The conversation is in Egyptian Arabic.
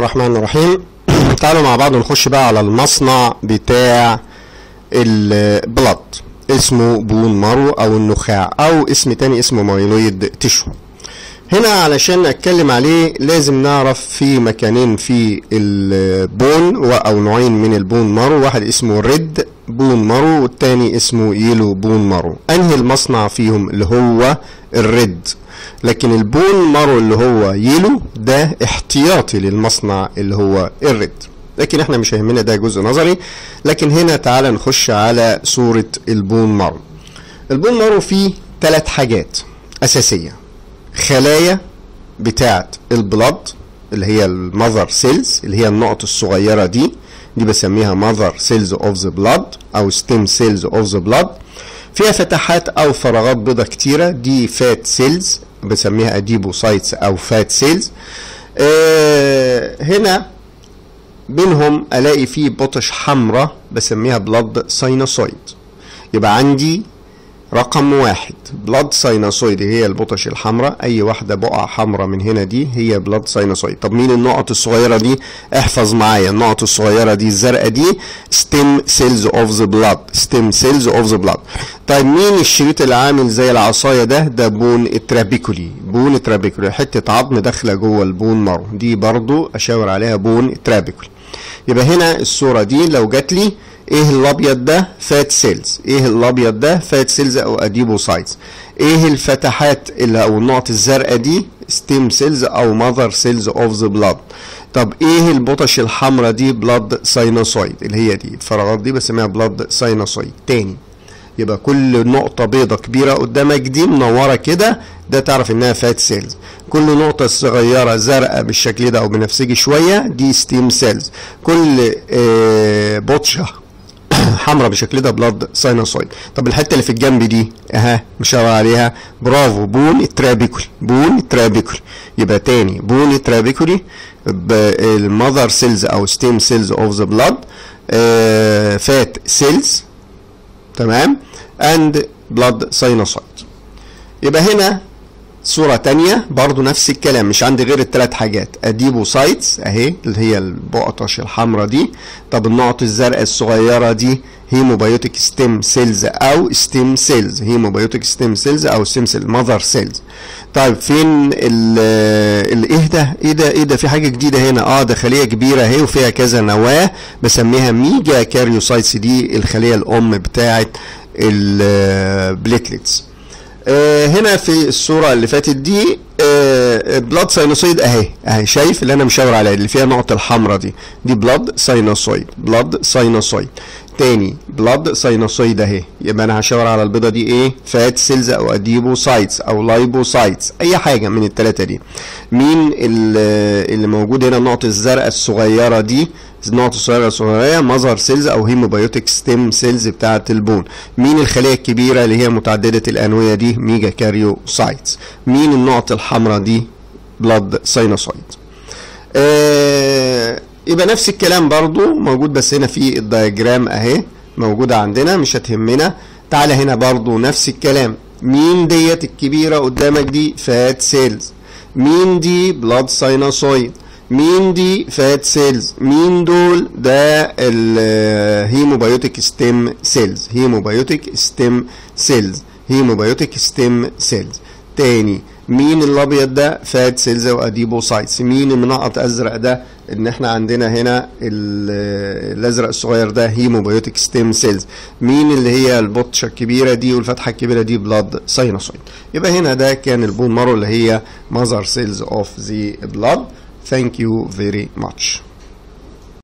الرحمن الرحيم تعالوا مع بعض نخش بقى على المصنع بتاع البلد اسمه بون مارو او النخاع او اسم تاني اسمه مايلويد تشو هنا علشان اتكلم عليه لازم نعرف في مكانين في البون او نوعين من البون مارو واحد اسمه ريد بون مارو والتاني اسمه يلو بون مارو انهي المصنع فيهم اللي هو الريد لكن البون مارو اللي هو يلو ده احتياطي للمصنع اللي هو الريد لكن احنا مش هيهمنا ده جزء نظري لكن هنا تعالى نخش على صورة البون مارو البون مارو فيه ثلاث حاجات اساسية خلايا بتاعة البلد اللي هي المذر سيلز اللي هي النقط الصغيرة دي دي بسميها ماذر سيلز اوف ذا بلاد او ستيم سيلز اوف ذا بلاد فيها فتحات او فراغات بيضاء كتيره دي فات سيلز بسميها اديبوسايتس او فات سيلز آه هنا بينهم الاقي فيه بطش حمراء بسميها بلاد ساينوسويد يبقى عندي رقم واحد بلاد ساينوسويد هي البطش الحمراء اي واحده بقعه حمراء من هنا دي هي بلاد ساينوسويد طب مين النقط الصغيره دي احفظ معايا النقط الصغيره دي الزرقاء دي ستيم سيلز اوف ذا بلاد ستيم سيلز اوف ذا بلاد طيب مين الشريط اللي عامل زي العصايه ده ده بون الترابيكولي بون الترابيكولي حته عظم داخله جوه البون مارو دي برضو اشاور عليها بون الترابيكولي يبقى هنا الصوره دي لو جات لي ايه الابيض ده فات سيلز ايه الابيض ده فات سيلز او اديبوسايتس ايه الفتحات اللي او النقط الزرقاء دي ستيم سيلز او ماذر سيلز اوف ذا بلاد طب ايه البطش الحمراء دي بلاد ساينوسويد اللي هي دي الفراغات دي بسميها بلاد ساينوسويد تاني يبقى كل نقطة بيضة كبيرة قدامك دي منورة كده ده تعرف انها فات سيلز كل نقطة صغيرة زرقاء بالشكل ده او بنفسجي شوية دي ستيم سيلز كل آه بطشة حمراء بالشكل ده بلاد ساينوسويد طب الحته اللي في الجنب دي اها مشاور عليها برافو بون ترابيكولي بون ترابيكولي يبقى تاني بون ترابيكولي المذر سيلز او ستيم سيلز اوف ذا بلاد فات سيلز تمام اند بلاد ساينوسويد يبقى هنا صورة تانية برضو نفس الكلام مش عندي غير الثلاث حاجات اديبوسايتس اهي اللي هي البقطش الحمراء دي طب النقط الزرقاء الصغيرة دي هيموبايوتيك ستيم سيلز او ستيم سيلز هيموبايوتيك ستيم سيلز او ستيم سيل ماذر سيلز طيب فين ال ايه ده ايه ده ايه ده في حاجه جديده هنا اه ده خليه كبيره اهي وفيها كذا نواه بسميها ميجا كاريوسايتس دي الخليه الام بتاعه البليتلتس آه هنا في الصورة اللي فاتت دي آه بلاد ساينوسويد اهي اهي شايف اللي انا مشاور عليها اللي فيها النقطة الحمراء دي دي بلاد ساينوسويد بلاد ساينوسويد تاني بلاد ساينوسويد اهي يبقى انا هشاور على البيضة دي ايه فات سيلز او اديبوسايتس او لايبوسايتس اي حاجة من التلاتة دي مين اللي موجود هنا النقطة الزرقاء الصغيرة دي النقط الصغيرة الصغيرة مظهر سيلز او هيموبايوتيك ستيم سيلز بتاعة البون مين الخلية الكبيرة اللي هي متعددة الانوية دي ميجا كاريوسايتس مين النقط الحمراء دي بلاد ساينوسويد آه يبقى نفس الكلام برضو موجود بس هنا في الدياجرام اهي موجودة عندنا مش هتهمنا تعالى هنا برضو نفس الكلام مين ديت الكبيرة قدامك دي فات سيلز مين دي بلاد ساينوسويد مين دي فات سيلز مين دول ده الهيموبايوتيك ستيم سيلز هيموبايوتيك ستيم سيلز هيموبايوتيك ستيم سيلز تاني مين الابيض ده فات سيلز واديبوسايتس مين المنقط ازرق ده ان احنا عندنا هنا الازرق الصغير ده هيموبايوتيك ستيم سيلز مين اللي هي البطشه الكبيره دي والفتحه الكبيره دي بلاد ساينوسويد يبقى هنا ده كان البون مارو اللي هي ماذر سيلز اوف ذا بلاد Thank you very much.